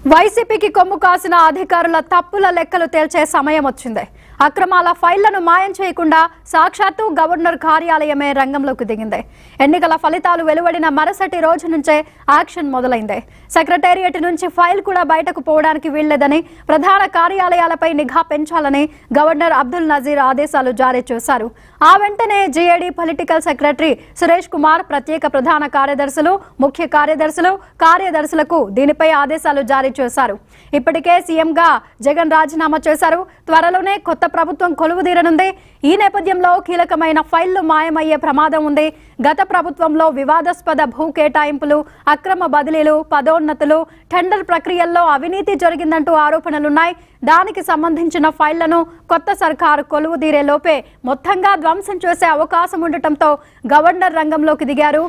వైసీపీకి కొమ్ము కాసిన అధికారుల తప్పుల లెక్కలు తేల్చే సమయం వచ్చింది అక్రమాల ఫైళ్లను మాయం చేయకుండా సాక్షాత్తు గవర్నర్ కార్యాలయమే రంగంలోకి దిగింది ఎన్నికల ఫలితాలు వెలువడిన మరుసటి రోజు నుంచే యాక్షన్ మొదలైంది సెక్రటేరియట్ నుంచి ఫైల్ కూడా బయటకు పోవడానికి వీల్లేదని ప్రధాన కార్యాలయాలపై నిఘా పెంచాలని గవర్నర్ అబ్దుల్ నజీర్ ఆదేశాలు జారీ చేశారు ఆ వెంటనే JAD political secretary Suresh Kumar ప్రత్యేక ప్రధాన కార్యదర్శులు ముఖ్య కార్యదర్శులు కార్యదర్శులకు దీనిపై ఆదేశాలు జారీ చేశారు ఇప్పటికే సీఎంగా జగన్ రాజీనామా చేశారు త్వరలోనే కొత్త ప్రభుత్వం కొలువుదీరనుంది ఈ నేపథ్యంలో కీలకమైన ఫైళ్లు మాయమయ్యే ప్రమాదం ఉంది గత ప్రభుత్వంలో వివాదాస్పద భూ కేటాయింపులు అక్రమ బదిలీలు పదోన్నతులు టెండర్ ప్రక్రియల్లో అవినీతి జరిగిందంటూ ఆరోపణలున్నాయి దానికి సంబంధించిన ఫైళ్లను కొత్త సర్కారు కొలువుదీరే లోపే మొత్తంగా ధ్వంసం చేసే అవకాశం ఉండటంతో గవర్నర్ రంగంలోకి దిగారు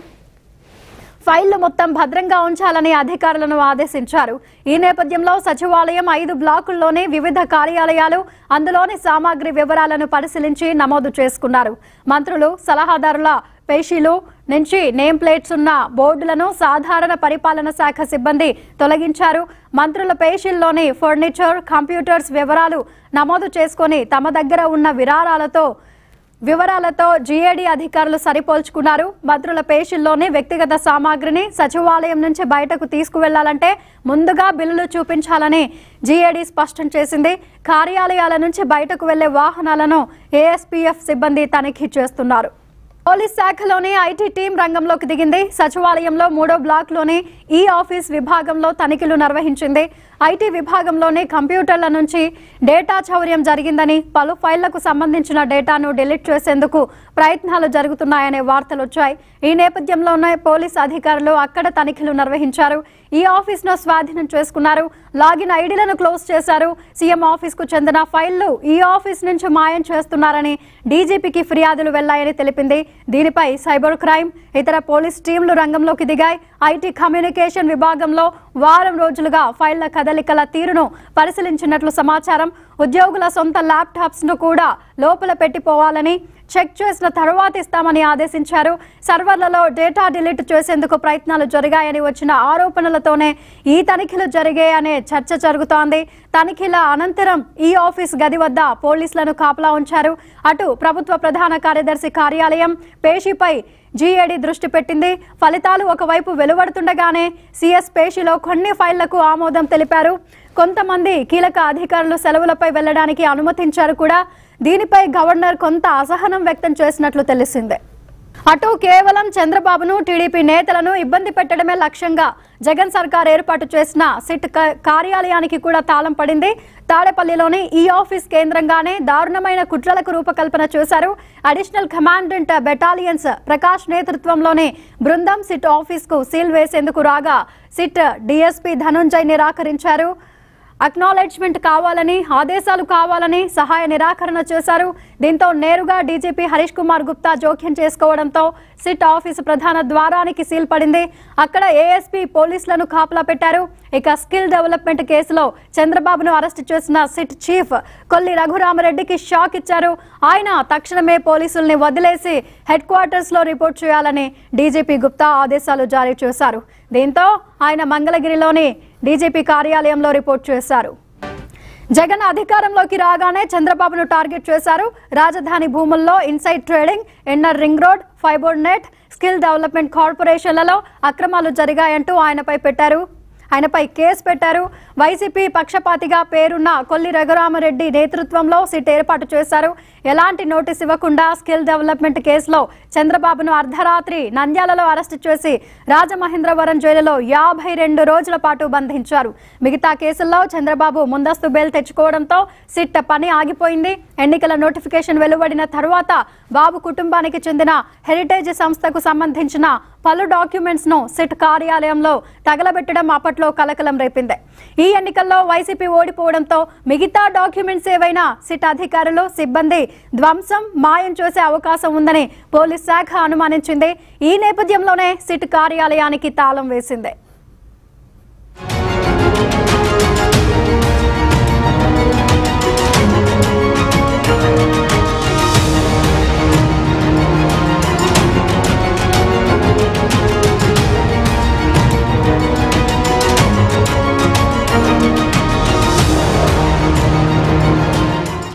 ఫైళ్లు మొత్తం భద్రంగా ఉంచాలని అధికారులను ఆదేశించారు ఈ నేపథ్యంలో సచివాలయం ఐదు బ్లాకుల్లోని వివిధ కార్యాలయాలు అందులోని సామాగ్రి వివరాలను పరిశీలించి నమోదు చేసుకున్నారు మంత్రులు సలహాదారుల పేషీలు నుంచి నేమ్ ప్లేట్స్ ఉన్న బోర్డులను సాధారణ పరిపాలన శాఖ సిబ్బంది తొలగించారు మంత్రుల పేషీల్లోని ఫర్నిచర్ కంప్యూటర్స్ వివరాలు నమోదు చేసుకొని తమ దగ్గర ఉన్న విరాళాలతో వివరాలతో జీఏడీ అధికారులు సరిపోల్చుకున్నారు మంత్రుల పేషీల్లోని వ్యక్తిగత సామాగ్రిని సచివాలయం నుంచి బయటకు తీసుకువెళ్లాలంటే ముందుగా బిల్లులు చూపించాలని జీఏడీ స్పష్టం చేసింది కార్యాలయాల నుంచి బయటకు వెళ్లే వాహనాలను ఏఎస్పీఎఫ్ సిబ్బంది తనిఖీ చేస్తున్నారు పోలీస్ శాఖలోని ఐటీ టీం రంగంలోకి దిగింది సచివాలయంలో మూడో బ్లాక్లోని ఈ ఆఫీస్ విభాగంలో తనిఖీలు నిర్వహించింది ఐటీ విభాగంలోని కంప్యూటర్ల నుంచి డేటా చౌర్యం జరిగిందని పలు ఫైళ్లకు సంబంధించిన డేటాను డిలీట్ చేసేందుకు ప్రయత్నాలు జరుగుతున్నాయనే వార్తలు వచ్చాయి ఈ నేపథ్యంలోనే పోలీస్ అధికారులు అక్కడ తనిఖీలు నిర్వహించారు ఈ ఆఫీస్ ను స్వాధీనం చేసుకున్నారు లాగిన్ ఐడీలను క్లోజ్ చేశారు సీఎం ఆఫీస్ కు చెందిన ఫైళ్లు ఈ ఆఫీస్ నుంచి మాయం చేస్తున్నారని డీజీపీకి ఫిర్యాదులు వెళ్లాయని తెలిపింది దీనిపై సైబర్ క్రైమ్ ఇతర పోలీస్ టీంలు రంగంలోకి దిగాయి ఐటీ కమ్యూనికేషన్ విభాగంలో వారం రోజులుగా ఫైళ్ల కదలికల తీరును పరిశీలించినట్లు సమాచారం ఉద్యోగుల సొంత ల్యాప్టాప్స్ ను కూడా లోపల పెట్టిపోవాలని చెక్ చేసిన తర్వాత ఇస్తామని ఆదేశించారు సర్వర్లలో డేటా డిలీట్ చేసేందుకు ప్రయత్నాలు జరిగాయని వచ్చిన ఆరోపణలతోనే ఈ తనిఖీలు జరిగాయనే చర్చ జరుగుతోంది తనిఖీల అనంతరం ఈ ఆఫీస్ గది వద్ద పోలీసులను కాపలా ఉంచారు అటు ప్రభుత్వ ప్రధాన కార్యదర్శి కార్యాలయం పేషీపై జీఏడీ దృష్టి పెట్టింది ఫలితాలు ఒకవైపు వెలువడుతుండగానే సిఎస్ పేషీలో కొన్ని ఫైళ్లకు ఆమోదం తెలిపారు కొంతమంది కీలక అధికారులు సెలవులపై వెళ్లడానికి అనుమతించారు కూడా దీనిపై గవర్నర్ కొంత అసహనం వ్యక్తం చేసినట్లు తెలిసిందే అటు కేవలం చంద్రబాబును టీడీపీ నేతలను ఇబ్బంది పెట్టడమే లక్ష్యంగా జగన్ సర్కార్ ఏర్పాటు చేసిన సిట్ క- కార్యాలయానికి కూడా తాళం పడింది తాడేపల్లిలోని ఈ ఆఫీస్ కేంద్రంగానే దారుణమైన కుట్రలకు రూపకల్పన చేశారు అడిషనల్ కమాండెంట్ బెటాలియన్స్ ప్రకాష్ నేతృత్వంలోని బృందం సిట్ ఆఫీస్ కు సీల్ వేసేందుకు రాగా సిట్ డీఎస్పీ ధనుంజయ్ నిరాకరించారు అక్నాలెడ్జ్మెంట్ కావాలని ఆదేశాలు కావాలని సహాయ నిరాకరణ చేశారు దీంతో నేరుగా డీజీపీ హరీష్ కుమార్ గుప్తా జోక్యం చేసుకోవడంతో సిట్ ఆఫీసు ప్రధాన ద్వారానికి సీల్ పడింది అక్కడ ఏఎస్పీ పోలీసులను కాపలా పెట్టారు ఇక స్కిల్ డెవలప్మెంట్ కేసులో చంద్రబాబును అరెస్ట్ చేసిన సిట్ చీఫ్ కొల్లి రఘురామరెడ్డికి షాక్ ఇచ్చారు ఆయన తక్షణమే పోలీసుల్ని వదిలేసి హెడ్ క్వార్టర్స్ లో రిపోర్ట్ చేయాలని డీజీపీ గుప్తా ఆదేశాలు జారీ చేశారు దీంతో ఆయన మంగళగిరిలోని డీజీపీ కార్యాలయంలో రిపోర్ట్ చేశారు జగన్ అధికారంలోకి రాగానే చంద్రబాబును టార్గెట్ చేశారు రాజధాని భూముల్లో inside trading inner ring road fibre net skill development కార్పొరేషన్లలో అక్రమాలు జరిగాయంటూ ఆయనపై పెట్టారు ఆయనపై కేసు పెట్టారు వైసీపీ పక్షపాతిగా పేరున్న కొల్లి రఘురామరెడ్డి నేతృత్వంలో సిట్ ఏర్పాటు చేశారు ఎలాంటి నోటీస్ ఇవ్వకుండా స్కిల్ డెవలప్మెంట్ కేసులో చంద్రబాబును అర్ధరాత్రి నంద్యాలలో అరెస్టు చేసి రాజమహేంద్రవరం జైలులో యాభై రెండు రోజుల పాటు బంధించారు మిగతా కేసుల్లో చంద్రబాబు ముందస్తు బెయిల్ తెచ్చుకోవడంతో సిట్ పని ఆగిపోయింది ఎన్నికల నోటిఫికేషన్ వెలువడిన తరువాత బాబు కుటుంబానికి చెందిన హెరిటేజ్ సంస్థకు సంబంధించిన పలు డాక్యుమెంట్స్ ను సిట్ కార్యాలయంలో తగలబెట్టడం అప్పట్లో కలకలం రేపింది ఈ ఎన్నికల్లో వైసీపీ ఓడిపోవడంతో మిగతా డాక్యుమెంట్స్ ఏవైనా సిట్ అధికారులు సిబ్బంది ధ్వంసం మాయం చేసే అవకాశం ఉందని పోలీస్ శాఖ అనుమానించింది ఈ నేపథ్యంలోనే సిట్ కార్యాలయానికి తాళం వేసింది